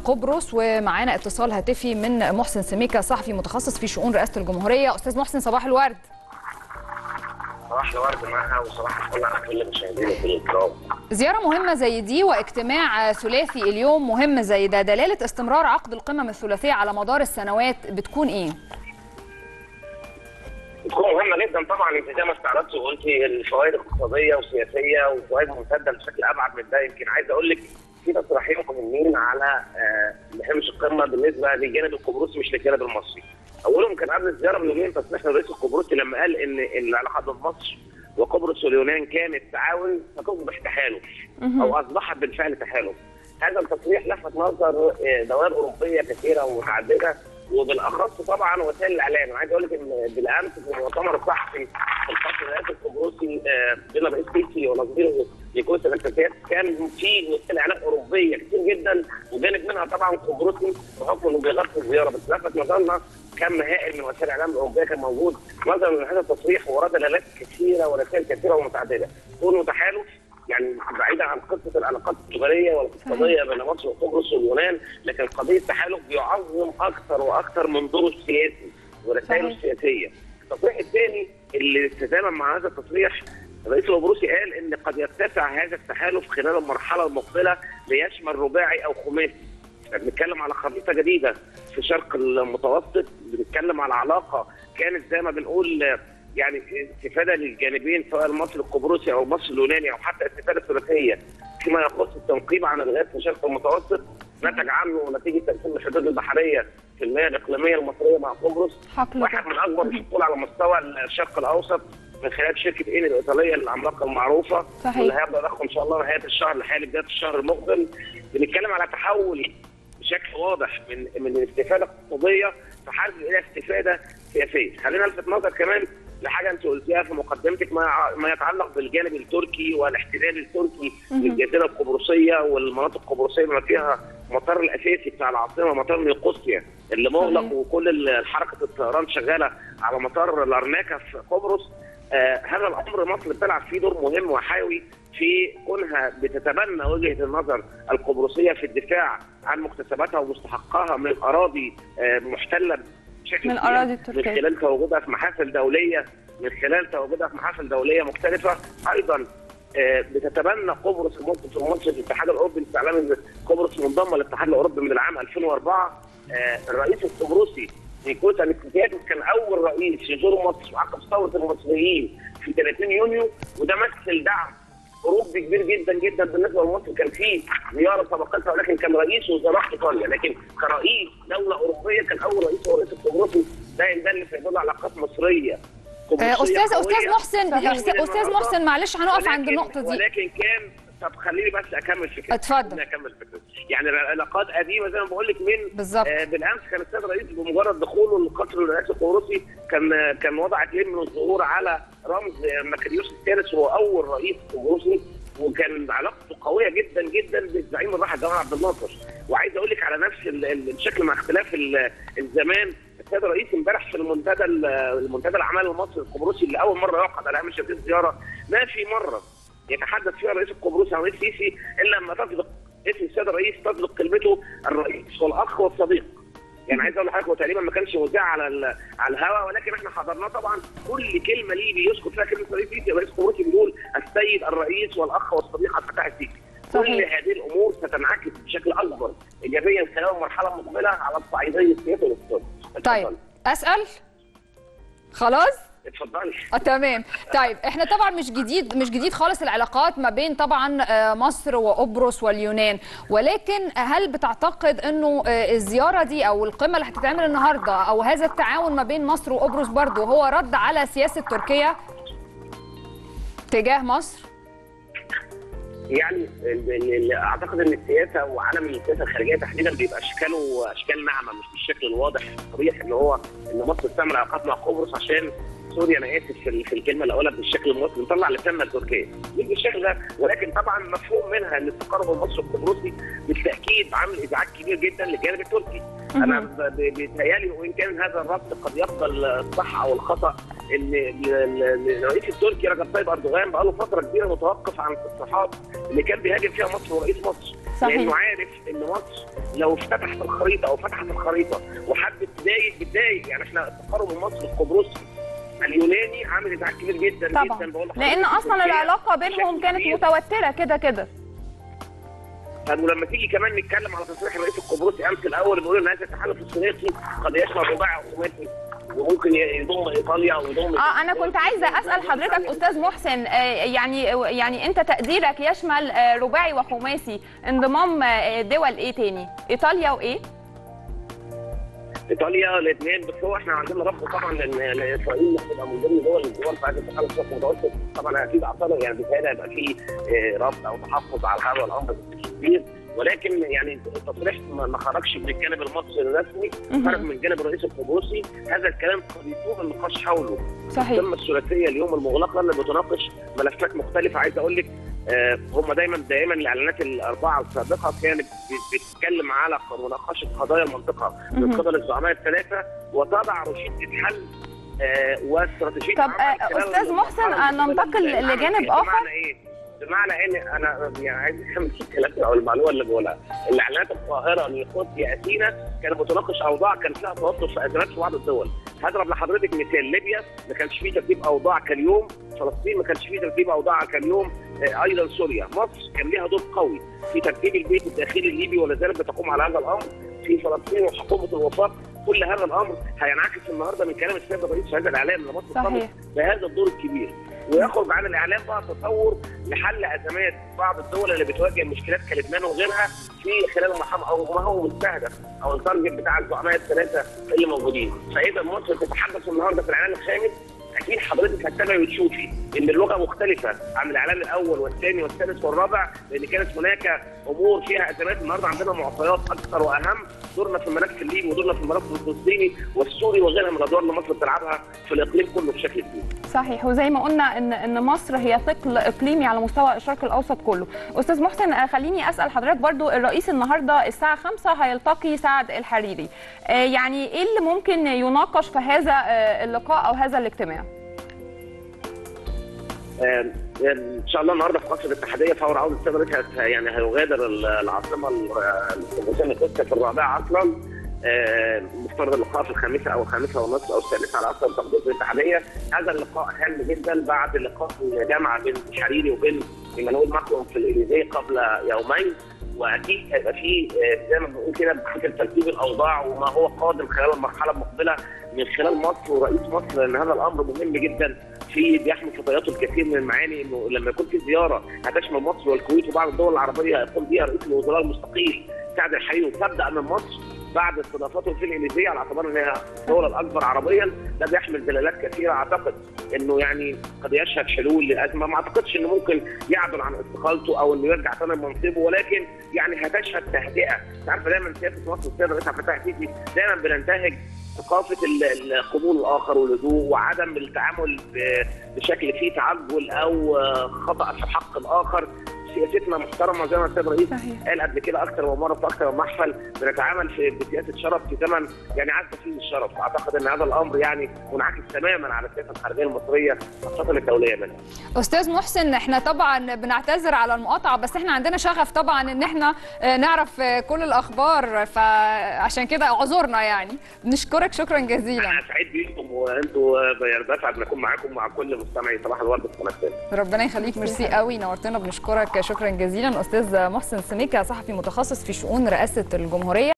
قبرص ومعانا اتصال هاتفي من محسن سميكه صحفي متخصص في شؤون رئاسه الجمهوريه استاذ محسن صباح الورد صباح الورد معها وصباح الفل على كل مشاهدينا الكرام زياره مهمه زي دي واجتماع ثلاثي اليوم مهم زي ده دلاله استمرار عقد القمم الثلاثيه على مدار السنوات بتكون ايه بتكون مهمه جدا طبعا انت زي ما استعرضت وقلتي الفوائد الاقتصاديه والسياسيه وفوائد ممتده بشكل ابعد من ده يمكن عايز اقول لك في تصريحين مهمين على هامش القمه بالنسبه للجانب القبرصي مش للجانب المصري. اولهم كان قبل الزياره من يومين تصريح الرئيس القبرصي لما قال ان العلاقات بين مصر وقبرص واليونان كانت تعاون فتصبح تحالف او اصبحت بالفعل تحالف. هذا التصريح لفت نظر دوائر اوروبيه كثيره ومتعدده وبالاخص طبعا وسائل الاعلام، عايز اقول لك ان بالامس في المؤتمر الصحفي في الفصل الرئاسي القبرصي بين الرئيس سيسي ونظيره لكوستا الاساسيات كان في وسائل اعلام اوروبيه كتير جدا وجانب منها طبعا قبرصي بحكم انه بيغطي الزياره بس لفت نظرنا كم هائل من وسائل الاعلام الاوروبيه كان موجود نظرا لهذا التصريح وراه دلالات كثيره ورسائل كثيره ومتعدده كونه تحالف يعني بعيدا عن قصه العلاقات التجاريه والاقتصاديه بين مصر وقبرص واليونان لكن قضيه التحالف بيعظم اكثر واكثر من دوره السياسي ورسائله السياسيه. التصريح الثاني اللي استداما مع هذا التصريح الرئيس القبرصي قال ان قد يتسع هذا التحالف خلال المرحله المقبله ليشمل رباعي او خماسي. بنتكلم على خريطه جديده في شرق المتوسط بنتكلم على علاقه كانت زي ما بنقول يعني استفاده للجانبين سواء المصري القبرصي او المصري اليوناني او حتى استفاده ثلاثيه فيما يخص التنقيب عن الغاز في شرق المتوسط نتج عنه نتيجه تقسيم الحدود البحريه في المياه الاقليميه المصريه مع قبرص واحد من اكبر الحقول على مستوى الشرق الاوسط من خلال شركه اين الايطاليه العملاقه المعروفه صحيح. واللي هيبدا ضخه ان شاء الله نهايه الشهر لحالي بدايه الشهر المقبل بنتكلم على تحول بشكل واضح من من الاستفاده الاقتصاديه تحول الى استفاده سياسيه خلينا نلفت نظر كمان لحاجه انت قلتيها في مقدمتك ما ما يتعلق بالجانب التركي والاحتلال التركي للجزيره القبرصيه والمناطق القبرصيه بما فيها المطار الاساسي بتاع العاصمه مطار نيقوسيا اللي مغلق وكل حركه الطيران شغاله على مطار لارناكا في قبرص آه هذا الامر مصر بتلعب فيه دور مهم وحيوي في كونها بتتبنى وجهه النظر القبرصيه في الدفاع عن مكتسباتها ومستحقاتها من اراضي آه محتله بشكل من الاراضي التركيه من خلال تواجدها في محافل دوليه من خلال تواجدها في محافل دوليه مختلفه ايضا آه بتتبنى قبرص ممكن في منصب الاتحاد الاوروبي استعلام ان قبرص منضمه للاتحاد الاوروبي من العام 2004 الرئيس القبرصي نيكوتا نيكوتياتس كان اول رئيس يزور مصر عقب ثوره المصريين في 30 يونيو وده مثل دعم اوروبي كبير جدا جدا بالنسبه لمصر كان في زياره سبقتها ولكن كان رئيس وزراء ايطاليا لكن كرئيس دوله اوروبيه كان اول رئيس هو الرئيس القبرصي ده يدل في حدود علاقات مصريه استاذ استاذ محسن استاذ محسن معلش هنقف عند النقطه دي ولكن كان طب خليني بس اكمل فكرتي اتفضل اكمل فكرتي يعني علاقات قديمه زي ما بقول لك من بالظبط آه بالامس كان السيد الرئيس بمجرد دخوله القصر الرئاسي القبرصي كان كان وضع كليم من الظهور على رمز مكاريوس الثالث وهو اول رئيس قبرصي وكان علاقته قويه جدا جدا بالزعيم الراحل جمال عبد الناصر وعايز اقول لك على نفس الشكل مع اختلاف الزمان السيد الرئيس امبارح في المنتدى المنتدى الاعمال المصري القبرصي اللي اول مره يعقد على هامش هذه الزياره ما في مره يتحدث فيها الرئيس القبرصي عن الرئيس السيسي الا لما تصدق اسم السيد الرئيس تصدق كلمته الرئيس والاخ والصديق يعني عايز اقول لحضرتك هو تقريبا ما كانش مذاع على على الهواء ولكن احنا حضرناه طبعا كل كلمه ليه بيسكت فيها كلمه الرئيس السيسي الرئيس القبرصي بيقول السيد الرئيس والاخ والصديق عبد الفتاح السيسي كل هذه الامور ستنعكس بشكل اكبر ايجابيا خلال المرحله المقبله على الصعيدين السياسي والاقتصادي طيب اسال خلاص اتفضلي اه تمام طيب احنا طبعا مش جديد مش جديد خالص العلاقات ما بين طبعا مصر وقبرص واليونان ولكن هل بتعتقد انه الزياره دي او القمه اللي هتتعمل النهارده او هذا التعاون ما بين مصر وقبرص برضه هو رد على سياسه تركيا تجاه مصر يعني اعتقد ان السياسه وعالم السياسه الخارجيه تحديدا بيبقى اشكاله اشكال ناعمه مش بالشكل الواضح الصريح ان هو ان مصر بتعمل علاقات مع قبرص عشان سوري انا اسف في, في الكلمه اللي اقولها بالشكل المصري نطلع لساننا لتركيا مش بالشكل ده ولكن طبعا مفهوم منها ان التقارب المصري القبرصي بالتاكيد عامل ازعاج كبير جدا للجانب التركي انا بيتهيألي وان كان هذا الربط قد يفضل الصح او الخطا ان ال- ال- الرئيس التركي رجب طيب اردوغان بقى له فتره كبيره متوقف عن التصريحات اللي كان بيهاجم فيها مصر ورئيس مصر صحيح. لانه عارف ان مصر لو فتحت الخريطه او فتحت الخريطه وحبت تضايق بتضايق يعني احنا التقارب المصري القبرصي اليوناني عامل ازعاج كبير جدا طبعا جدا بقول لحضرتك لان اصلا تركيا العلاقه بينهم بشكل كانت كبير. متوتره كده كده طب ولما تيجي كمان نتكلم على تصريح الرئيس القبرصي امس الاول بيقول ان هذا التحالف الثلاثي قد يشمل رباعي حكومتي وممكن يضم ايطاليا او يضم اه انا كنت عايزه اسال حضرتك استاذ محسن آه، يعني يعني انت تقديرك يشمل آه، رباعي وخماسي انضمام آه، دول ايه تاني ايطاليا وايه ايطاليا الاثنين بس هو احنا عندنا رفض طبعا لان لأن اسرائيل هتبقى من ضمن دول الدول في هذا التحالف الشرق المتوسط طبعا اكيد اعتقد يعني بالتالي هيبقى في آه، رفض او تحفظ على هذا الامر بشكل كبير ولكن يعني التصريح ما ما خرجش من الجانب المصري الرسمي مهم. خرج من جانب الرئيس القبرصي هذا الكلام قد يكون النقاش حوله صحيح القمه الثلاثيه اليوم المغلقه اللي بتناقش ملفات مختلفه عايز اقول لك آه، هم دايما دائما الاعلانات الاربعه السابقه كانت بت- بتتكلم على مناقشه قضايا المنطقه من مهم. قبل الزعماء الثلاثه وتضع رشيده حل آه، واستراتيجيه طب، عمل آه، خلال أستاذ محسن، المرحلة أنا المقبلة أنتقل للعمل. لجانب بمعنى آخر. ايه؟ بمعنى ان انا يعني عايز افهم الكلام او المعلومه اللي بقولها الاعلانات القاهره اللي خد ياتينا كانت بتناقش اوضاع كان فيها توتر في ازمات في بعض الدول هضرب لحضرتك مثال ليبيا ما كانش فيه ترتيب اوضاع كاليوم فلسطين ما كانش فيه ترتيب اوضاع كاليوم آه، ايضا سوريا مصر كان ليها دور قوي في ترتيب البيت الداخلي الليبي ولا زالت بتقوم على هذا الامر في فلسطين وحكومه الوفاق كل هذا الامر هينعكس النهارده من كلام السيد الرئيس في هذا الاعلام ان مصر قامت صحيح بهذا الدور الكبير ويخرج عن الاعلام بقى تصور لحل ازمات بعض الدول اللي بتواجه مشكلات كلبنان وغيرها في خلال المرحله او ما هو مستهدف او التارجت بتاع الزعماء الثلاثه اللي موجودين فاذا مصر تتحدث النهارده في الاعلان الخامس اكيد حضرتك هتتابعي وتشوفي ان اللغه مختلفه عن الاعلان الاول والثاني والثالث والرابع لان كانت هناك امور فيها ازمات النهارده عندنا معطيات اكثر واهم دورنا في الملف الليبي ودورنا في الملف الفلسطيني والسوري وغيرها من الادوار اللي مصر بتلعبها في الاقليم كله بشكل كبير. صحيح وزي ما قلنا ان ان مصر هي ثقل اقليمي على مستوى الشرق الاوسط كله استاذ محسن آه، خليني اسال حضرتك برضو الرئيس النهارده الساعه 5 هيلتقي سعد الحريري آه، يعني ايه اللي ممكن يناقش في هذا آه، اللقاء او هذا الاجتماع آم، ان شاء الله النهارده في قصر الاتحاديه فور عوده السيد الرئيس هت- يعني هيغادر ال- العاصمه الجمهوريه القدس في الرابعه اصلا آم، مفترض اللقاء في الخامسه او الخامسه ونصف او السادسه على حسب تقدير الاتحاديه هذا اللقاء هام جدا بعد لقاء الجامعه بين الحريري وبين ايمانويل ماكرون في الاليزيه قبل يومين واكيد هيبقى في آه، زي ما بنقول كده بفكر ترتيب الاوضاع وما هو قادم خلال المرحله المقبله من خلال مصر ورئيس مصر لان هذا الامر مهم جدا في بيحمل في طياته الكثير من المعاني انه لما يكون في زياره هتشمل مصر والكويت وبعض الدول العربيه هيقوم بها رئيس الوزراء المستقيل سعد الحريري وتبدا من مصر بعد استضافته في الاليزيه على اعتبار انها الدوله الاكبر عربيا ده بيحمل دلالات كثيره اعتقد انه يعني قد يشهد حلول للازمه ما اعتقدش انه ممكن يعدل عن استقالته او انه يرجع ثاني لمنصبه ولكن يعني هتشهد تهدئه انت عارفه دايما سياسه مصر السيد الرئيس عبد الفتاح السيسي دايما بننتهج ثقافه ال- ال- قبول الاخر والهدوء وعدم التعامل ب- بشكل فيه تعجل او آه، خطا في حق الاخر سياستنا محترمه زي ما السيد الرئيس صحيح قال قبل كده اكثر من مره في اكثر من محفل بنتعامل في بسياسه شرف في زمن يعني عز فيه الشرف اعتقد ان هذا الامر يعني منعكس تماما على السياسه الخارجيه المصريه خاصه الدوليه منها استاذ محسن احنا طبعا بنعتذر على المقاطعه بس احنا عندنا شغف طبعا ان احنا آه، نعرف آه، كل الاخبار فعشان كده اعذرنا يعني نشكرك شكرا جزيلا انا سعيد بيكم وانتوا يعني بسعد ان اكون معاكم مع كل مستمعي صباح الورد في قناه الثانية. ربنا يخليك ميرسي قوي نورتنا بنشكرك شكرا جزيلا استاذ محسن سميكه صحفي متخصص في شؤون رئاسه الجمهوريه